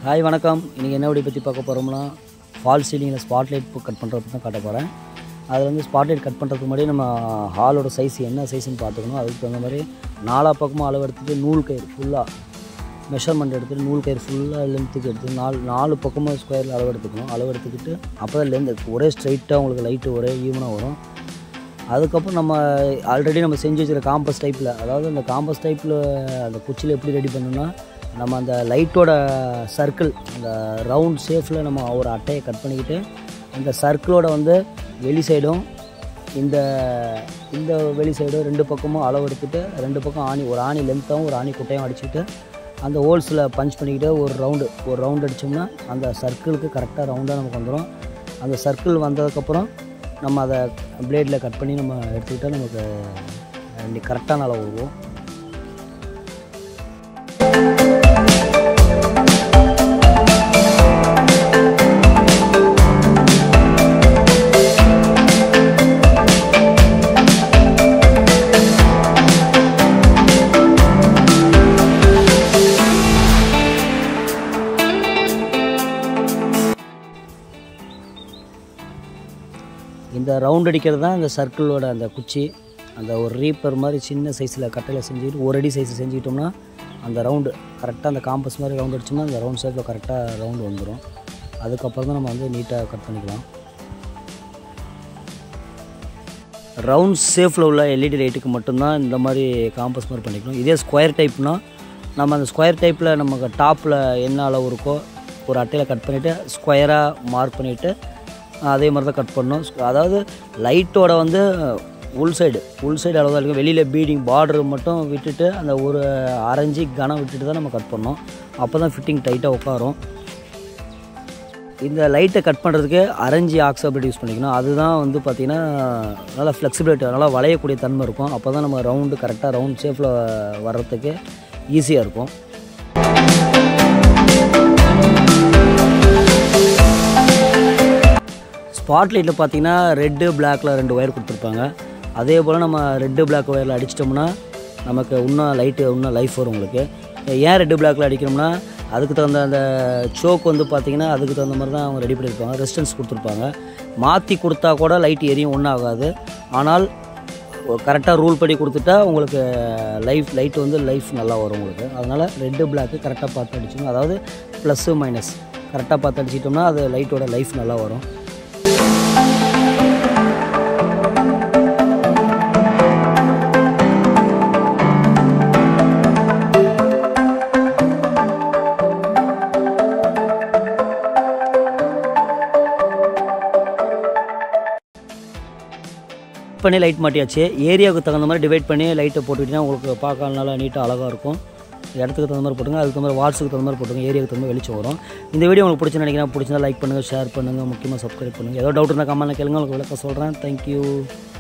hi வணக்கம் இன்றைக்கி என்ன வீடியோ பற்றி பார்க்க போகிறோம்னா ஃபால் சீலிங்கில் ஸ்பாட் லைட் கட் பண்ணுறது தான் காட்ட போகிறேன் அதில் வந்து ஸ்பாட் லைட் கட் பண்ணுறதுக்கு முன்னாடி நம்ம ஹாலோட சைஸ் என்ன சைஸ்னு பார்த்துக்கணும் அதுக்கு தகுந்த மாதிரி நாலா பக்கமும் அளவு எடுத்துகிட்டு நூல் கயிறு ஃபுல்லாக மெஷர்மெண்ட் எடுத்துகிட்டு நூல் கயிறு ஃபுல்லாக லென்த்துக்கு எடுத்து நாலு நாலு பக்கமும் ஸ்கொயரில் அளவு எடுத்துக்கணும் அளவு எடுத்துக்கிட்டு அப்போ தான் லென்த் ஒரே ஸ்ட்ரைட்டாக உங்களுக்கு லைட்டு ஒரே ஈவனாக வரும் அதுக்கப்புறம் நம்ம ஆல்ரெடி நம்ம செஞ்சு வச்சுருக்க காம்பஸ் டைப்பில் அதாவது அந்த காம்பஸ் டைப்பில் அந்த குச்சியில் எப்படி ரெடி பண்ணணும்னா நம்ம அந்த லைட்டோட சர்க்கிள் அந்த ரவுண்ட் ஷேஃபில் நம்ம ஒரு அட்டையை கட் பண்ணிக்கிட்டு அந்த சர்க்கிளோட வந்து வெளி சைடும் இந்த இந்த வெளி சைடும் ரெண்டு பக்கமும் அளவு எடுத்துட்டு ரெண்டு பக்கம் ஆணி ஒரு ஆணி லென்த்தாகவும் ஒரு ஆணி குட்டையும் அடிச்சுட்டு அந்த ஹோல்ஸில் பஞ்ச் பண்ணிக்கிட்டு ஒரு ரவுண்டு ஒரு ரவுண்ட் அடித்தோம்னா அந்த சர்க்கிளுக்கு கரெக்டாக ரவுண்டாக நமக்கு வந்துடும் அந்த சர்க்கிள் வந்ததுக்கப்புறம் நம்ம அதை பிளேடில் கட் பண்ணி நம்ம எடுத்துக்கிட்டால் நமக்கு கரெக்டான அளவு வரும் இந்த ரவுண்ட் அடிக்கிறது தான் இந்த சர்க்கிளோட அந்த குச்சி அந்த ஒரு ரீப்பர் மாதிரி சின்ன சைஸில் கட்டையில் செஞ்சுக்கிட்டு ஒரு அடி சைஸ் செஞ்சுக்கிட்டோம்னா அந்த ரவுண்டு கரெக்டாக அந்த காம்பஸ் மாதிரி ரவுண்ட் அடிச்சோம்னா அந்த ரவுண்ட் ஷேப்பில் கரெக்டாக ரவுண்டு வந்துடும் அதுக்கப்புறம் தான் நம்ம வந்து நீட்டாக கட் பண்ணிக்கலாம் ரவுண்ட் ஷேஃபில் உள்ள எல்இடி லைட்டுக்கு மட்டும்தான் இந்த மாதிரி காம்பஸ் மாதிரி பண்ணிக்கணும் இதே ஸ்கொயர் டைப்னா நம்ம அந்த ஸ்கொயர் டைப்பில் நமக்கு டாப்பில் என்ன அளவு இருக்கோ ஒரு அட்டையில் கட் பண்ணிவிட்டு ஸ்கொயராக மார்க் பண்ணிவிட்டு அதே மாதிரி தான் கட் பண்ணணும் அதாவது லைட்டோட வந்து உள் சைடு உள் சைடு அளவு தான் இருக்கும் வெளியில் பீடிங் பார்டர் மட்டும் விட்டுட்டு அந்த ஒரு அரைஞ்சி கனம் விட்டுட்டு தான் நம்ம கட் பண்ணோம் அப்போ தான் ஃபிட்டிங் டைட்டாக உட்காரும் இந்த லைட்டை கட் பண்ணுறதுக்கு அரஞ்சி ஆக்சபிலிட்டி யூஸ் பண்ணிக்கணும் அதுதான் வந்து பார்த்திங்கன்னா நல்லா ஃப்ளெக்சிபிலிட்டி நல்லா வளையக்கூடிய தன்மை இருக்கும் அப்போ தான் நம்ம ரவுண்டு கரெக்டாக ரவுண்ட் ஷேப்பில் வர்றதுக்கு ஈஸியாக இருக்கும் ஸ்பாட் லைட்டில் பார்த்தீங்கன்னா ரெட்டு பிளாக்கில் ரெண்டு ஒயர் கொடுத்துருப்பாங்க அதே போல் நம்ம ரெட்டு பிளாக் ஒயரில் அடிச்சிட்டோம்னா நமக்கு இன்னும் லைட்டு இன்னும் லைஃப் வரும் உங்களுக்கு ஏன் ரெட்டு பிளாக்கில் அடிக்கிறோம்னா அதுக்கு தகுந்த அந்த சோக் வந்து பார்த்திங்கன்னா அதுக்கு தகுந்த மாதிரி தான் அவங்க ரெடி பண்ணியிருப்பாங்க ரெசிஸ்டன்ஸ் கொடுத்துருப்பாங்க மாற்றி கொடுத்தா கூட லைட் எரியும் ஒன்றும் ஆகாது ஆனால் கரெக்டாக ரூல் படி கொடுத்துட்டா உங்களுக்கு லைஃப் லைட் வந்து லைஃப் நல்லா வரும் உங்களுக்கு அதனால் ரெட்டு பிளாக்கு கரெக்டாக பார்த்து அடிச்சோம் அதாவது ப்ளஸ்ஸு மைனஸ் கரெக்டாக பார்த்து அடிச்சிட்டோம்னா அது லைட்டோட லைஃப் நல்லா வரும் பண்ணி லைட் மாட்டியாச்சு ஏரியாவுக்கு தகுந்த மாதிரி டிவைட் பண்ணி லைட்டை போட்டுக்கிட்டிங்கன்னா உங்களுக்கு பார்க்க நல்லா நீட்டாக அழகாக இருக்கும் இடத்துக்கு தகுந்த மாதிரி போட்டுங்க அதுக்கு தகுந்த மாதிரி வாட்ஸுக்கு தகுந்த மாதிரி போட்டுங்க ஏரியாவுக்கு தகுந்த மாதிரி வெளிச்சம் வரும் இந்த வீடியோ உங்களுக்கு பிடிச்சி நினைக்கிறேன் பிடிச்சிருந்தா லைக் பண்ணுங்கள் ஷேர் பண்ணுங்கள் முக்கியமாக சப்ஸ்கிரைப் பண்ணுங்கள் ஏதோ டவுட் இருந்தால் கமெண்ட்டில் கேளுங்க உங்களுக்கு விளக்க சொல்கிறேன் தேங்க்யூ